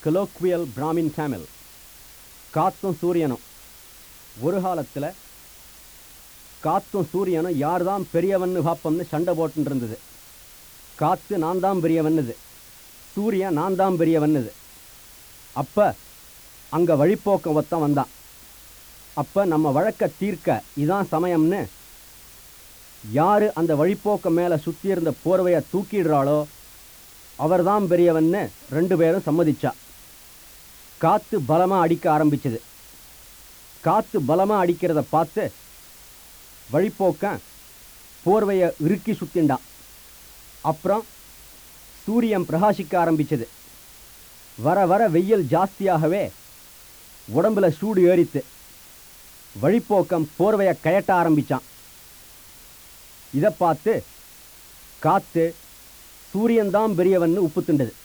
colloquial Brahmin Tamil காத்தும் சூரியனும் ஒரு காலத்தில் காத்தும் சூரியனும் யார் தான் பெரியவன்னு பார்ப்போம்னு சண்டை போட்டுன்னு இருந்தது காத்து நான் தான் பெரியவன்னுது சூரியன் நான் தான் பெரியவன்னுது அப்போ அங்கே வழிப்போக்கம் ஒருத்தன் வந்தான் அப்போ நம்ம வழக்க தீர்க்க இதான் சமயம்னு யார் அந்த வழிப்போக்கம் மேலே சுற்றி இருந்த போர்வையை தூக்கிடுறாளோ அவர்தான் பெரியவன்னு ரெண்டு பேரும் சம்மதிச்சா காற்று பலமாக அடிக்க ஆரம்பிச்சது காற்று பலமாக அடிக்கிறத பார்த்து வழிப்போக்கன் போர்வையை இறுக்கி சுத்திண்டான் அப்புறம் சூரியன் பிரகாசிக்க ஆரம்பிச்சது வர வர வெயில் ஜாஸ்தியாகவே உடம்புல சூடு ஏறித்து வழிப்போக்கம் போர்வையை கயட்ட ஆரம்பிச்சான் இதை பார்த்து காத்து சூரியன்தான் பெரியவன்னு உப்பு திண்டது